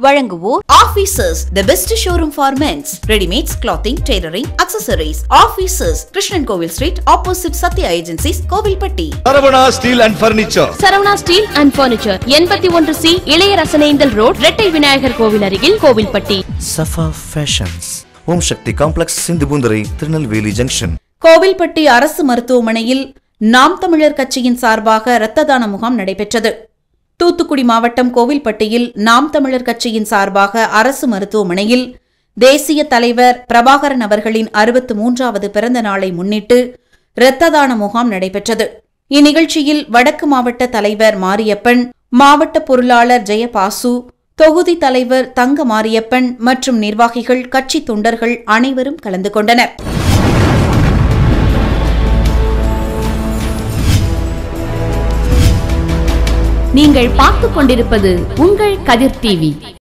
வழங்குவோர் officers the best showroom for men's readymades clothing tailoring accessories officers Krishnan Kovil street opposite Sathya agencies Kovilpatti Saravana steel and furniture Saravana steel and furniture எண்பத்தி ஒன்று C Ilaiyarasanendal road இரட்டை விநாயகர் கோவில் அருகில் Kovilpatti Safa fashions Om Sakthi complex Sindhupoondurai Tirunelveli junction Kovilpatti அரசு மருத்துவமனையில் நாம் தமிழர் கட்சியின் சார்பாக இரத்த தான முகாம் நடைபெற்றது தூத்துக்குடி மாவட்டம் கோவில்பட்டியில் நாம் தமிழர் கட்சியின் சார்பாக அரசு மருத்துவமனையில் தேசிய தலைவர் பிரபாகரன் அவர்களின் அறுபத்து மூன்றாவது பிறந்த நாளை முன்னிட்டு இரத்த தான முகாம் நடைபெற்றது இந்நிகழ்ச்சியில் வடக்கு மாவட்ட தலைவர் மாரியப்பன் மாவட்ட பொருளாளர் ஜெயபாசு தொகுதி தலைவர் தங்க மாரியப்பன் மற்றும் நிர்வாகிகள் கட்சி தொண்டர்கள் அனைவரும் கலந்து கொண்டனர் நீங்கள் பார்த்துக் கொண்டிருப்பது உங்கள் கதிர் டிவி